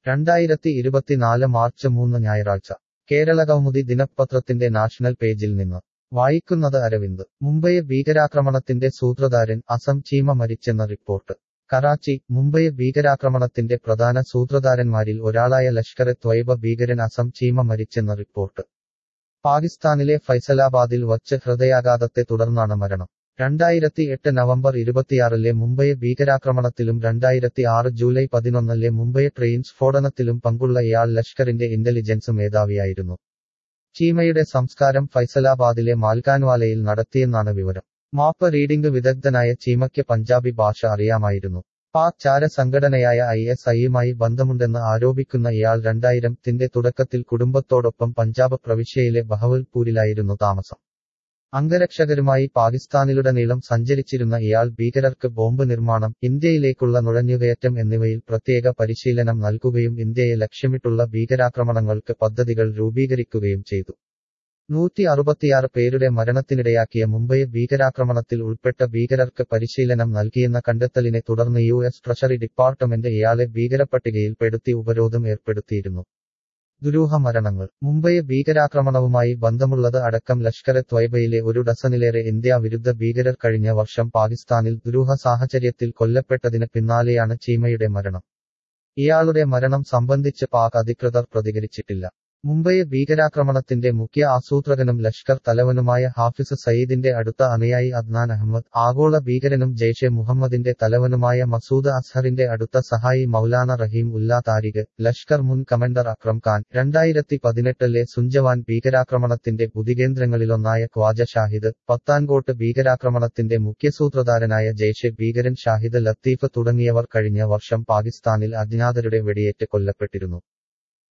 രണ്ടായിരത്തി ഇരുപത്തിനാല് മാർച്ച് മൂന്ന് ഞായറാഴ്ച കേരള കൗമുദി ദിനപത്രത്തിന്റെ നാഷണൽ പേജിൽ നിന്ന് വായിക്കുന്നത് അരവിന്ദ് മുംബൈ ഭീകരാക്രമണത്തിന്റെ സൂത്രധാരൻ അസം ചീമ മരിച്ചെന്ന റിപ്പോർട്ട് കറാച്ചി മുംബൈ ഭീകരാക്രമണത്തിന്റെ പ്രധാന സൂത്രധാരന്മാരിൽ ഒരാളായ ലഷ്കർ എ ത്വയ്ബ ഭീകരൻ അസം ചീമ മരിച്ചെന്ന റിപ്പോർട്ട് പാകിസ്ഥാനിലെ ഫൈസലാബാദിൽ വച്ച് ഹൃദയാഘാതത്തെ തുടർന്നാണ് മരണം രണ്ടായിരത്തി എട്ട് നവംബർ ഇരുപത്തിയാറിലെ മുംബൈ ഭീകരാക്രമണത്തിലും രണ്ടായിരത്തി ആറ് ജൂലൈ പതിനൊന്നിലെ മുംബൈ ട്രെയിൻ സ്ഫോടനത്തിലും പങ്കുള്ള ഇയാൾ ലഷ്കറിന്റെ ഇന്റലിജൻസ് മേധാവിയായിരുന്നു ചീമയുടെ സംസ്കാരം ഫൈസലാബാദിലെ മാൽക്കാൻവാലയിൽ നടത്തിയെന്നാണ് വിവരം മാപ്പ് റീഡിംഗ് വിദഗ്ധനായ ചീമയ്ക്ക് പഞ്ചാബി ഭാഷ അറിയാമായിരുന്നു പാക് ചാര സംഘടനയായ ഐ എസ് ഐയുമായി ബന്ധമുണ്ടെന്ന് ആരോപിക്കുന്ന ഇയാൾ രണ്ടായിരത്തിന്റെ തുടക്കത്തിൽ കുടുംബത്തോടൊപ്പം പഞ്ചാബ് പ്രവിശ്യയിലെ ബഹവൽപൂരിലായിരുന്നു താമസം അംഗരക്ഷകരുമായി പാകിസ്ഥാനിലുടനീളം സഞ്ചരിച്ചിരുന്ന ഇയാൾ ഭീകരർക്ക് ബോംബ് നിർമ്മാണം ഇന്ത്യയിലേക്കുള്ള നുഴഞ്ഞുകയറ്റം എന്നിവയിൽ പ്രത്യേക പരിശീലനം നൽകുകയും ഇന്ത്യയെ ലക്ഷ്യമിട്ടുള്ള ഭീകരാക്രമണങ്ങൾക്ക് പദ്ധതികൾ രൂപീകരിക്കുകയും ചെയ്തു നൂറ്റി അറുപത്തിയാറ് പേരുടെ മരണത്തിനിടയാക്കിയ മുംബൈ ഭീകരാക്രമണത്തിൽ ഉൾപ്പെട്ട ഭീകരർക്ക് പരിശീലനം നൽകിയെന്ന കണ്ടെത്തലിനെ തുടർന്ന് യു എസ് ട്രഷറി ഡിപ്പാർട്ട്മെന്റ് ഇയാളെ ഭീകരപ്പട്ടികയിൽപ്പെടുത്തി ഉപരോധം ഏർപ്പെടുത്തിയിരുന്നു ദുരൂഹ മരണങ്ങൾ മുംബൈ ഭീകരാക്രമണവുമായി ബന്ധമുള്ളത് അടക്കം ലഷ്കർ എ ത്വയ്ബയിലെ ഒരു ഡസനിലേറെ ഇന്ത്യ വിരുദ്ധ ഭീകരർ കഴിഞ്ഞ വർഷം പാകിസ്ഥാനിൽ ദുരൂഹ സാഹചര്യത്തിൽ കൊല്ലപ്പെട്ടതിന് പിന്നാലെയാണ് ചീമയുടെ മരണം ഇയാളുടെ മരണം സംബന്ധിച്ച് പാക് അധികൃതർ പ്രതികരിച്ചിട്ടില്ല മുംബൈ ഭീകരാക്രമണത്തിന്റെ മുഖ്യ ആസൂത്രകനും ലഷ്കർ തലവനുമായ ഹാഫിസ് സയ്യിദിന്റെ അടുത്ത അനുയായി അദ്നാൻ അഹമ്മദ് ആഗോള ഭീകരനും ജെയ്ഷെ മുഹമ്മദിന്റെ തലവനുമായ മസൂദ് അസ്ഹറിന്റെ അടുത്ത സഹായി മൗലാന റഹീം ഉല്ലാ താരിഖ് ലഷ്കർ മുൻ കമാൻഡർ അക്രം ഖാൻ രണ്ടായിരത്തി പതിനെട്ടിലെ സുഞ്ചവാൻ ഭീകരാക്രമണത്തിന്റെ ബുധികേന്ദ്രങ്ങളിലൊന്നായ ഖ്വാജ ഷാഹിദ് പത്താൻകോട്ട് ഭീകരാക്രമണത്തിന്റെ മുഖ്യസൂത്രധാരനായ ജെയ്ഷെ ഭീകരൻ ഷാഹിദ് ലത്തീഫ് തുടങ്ങിയവർ കഴിഞ്ഞ വർഷം പാകിസ്ഥാനിൽ അജ്ഞാതരുടെ വെടിയേറ്റ് കൊല്ലപ്പെട്ടിരുന്നു